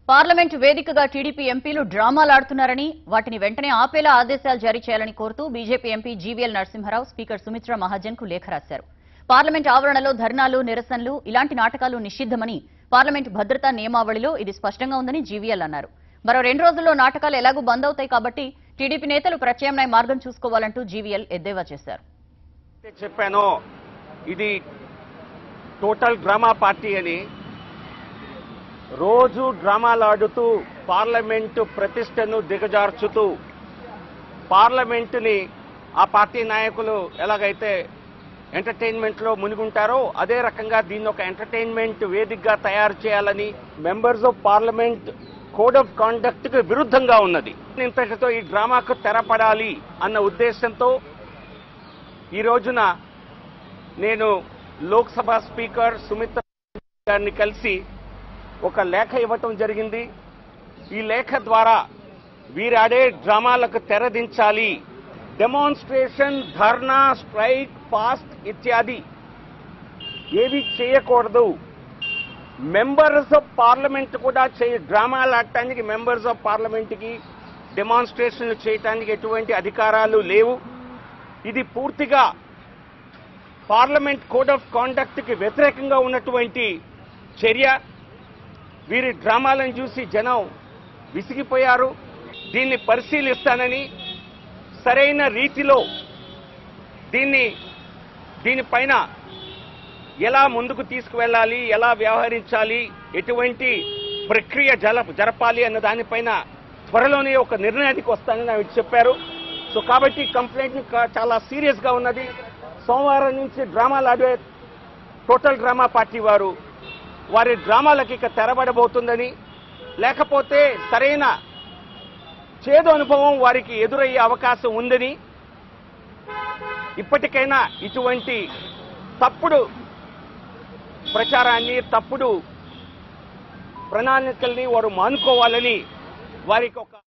parliament వేదికగా TDP ఎంపీలు డ్రామాలాడుతున్నారని వాటిని వెంటనే ఆపేలా ఆదేశాలు జారీ చేయాలని కోరుతూ BJP MP GVL Narasimha Rao speaker Sumitra Mahajan కు లేఖ రాశారు పార్లమెంట్ ఆవరణలో ధర్నాలు నిరసనలు ఇలాంటి నాటకాలు నిషిద్దమని పార్లమెంట్ భద్రతా నియమావళిలో ఇది స్పష్టంగా ఉందని జీవీఎల్ అన్నారు మరో రెండు రోజుల్లో నాటకాలు ఎలాగూ బంద్ అవుతాయి కాబట్టి టీడీపీ నేతలు ప్రత్యామ్నాయ మార్గం చూసుకోవాలంటూ జీవీఎల్ ఎద్దేవా చేశారు అయితే చెప్పానో ఇది టోటల్ డ్రామా పార్టీ అని రోజు డ్రామాలు ఆడుతూ పార్లమెంటు ప్రతిష్టను దిగజార్చుతూ పార్లమెంటుని ఆ పార్టీ నాయకులు ఎలాగైతే ఎంటర్టైన్మెంట్లో మునిగుంటారో అదే రకంగా దీన్ని ఒక ఎంటర్టైన్మెంట్ వేదికగా తయారు చేయాలని members of parliament code of conduct కు విరుద్ధంగా ఉన్నది ఇంతటితో ఈ డ్రామాకు తెరపడాలి అన్న ఉద్దేశంతో ఈ రోజున నేను లోక్సభ స్పీకర్ సుమిత్ర గారిని కలిసి ఒక లేఖ ఇవ్వటం జరిగింది ఈ లేఖ ద్వారా వీరాడే డ్రామాలకు తెరదించాలి డెమాన్స్ట్రేషన్ ధర్నా స్ట్రైక్ ఫాస్ట్ ఇత్యాది ఏవి చేయకూడదు మెంబర్స్ ఆఫ్ పార్లమెంట్ కూడా చేయ డ్రామాలు ఆడటానికి మెంబర్స్ ఆఫ్ పార్లమెంట్కి డెమాన్స్ట్రేషన్లు చేయటానికి ఎటువంటి అధికారాలు లేవు ఇది పూర్తిగా పార్లమెంట్ కోడ్ ఆఫ్ కాండక్ట్ కి వ్యతిరేకంగా ఉన్నటువంటి చర్య వీరి డ్రామాలను చూసి జనం విసిగిపోయారు దీన్ని పరిశీలిస్తానని సరైన రీతిలో దీన్ని దీనిపైన ఎలా ముందుకు తీసుకువెళ్ళాలి ఎలా వ్యవహరించాలి ఎటువంటి ప్రక్రియ జల జరపాలి అన్న దానిపైన త్వరలోనే ఒక నిర్ణయానికి వస్తానని ఆవిడ చెప్పారు సో కాబట్టి కంప్లైంట్ చాలా సీరియస్ గా ఉన్నది సోమవారం నుంచి డ్రామాలు ఆడే టోటల్ డ్రామా పార్టీ వారు వారి డ్రామాలకి ఇక తెరబడబోతుందని లేకపోతే సరైన చేదు అనుభవం వారికి ఎదురయ్యే అవకాశం ఉందని ఇప్పటికైనా ఇటువంటి తప్పుడు ప్రచారాన్ని తప్పుడు ప్రణాళికల్ని వారు మానుకోవాలని వారికి ఒక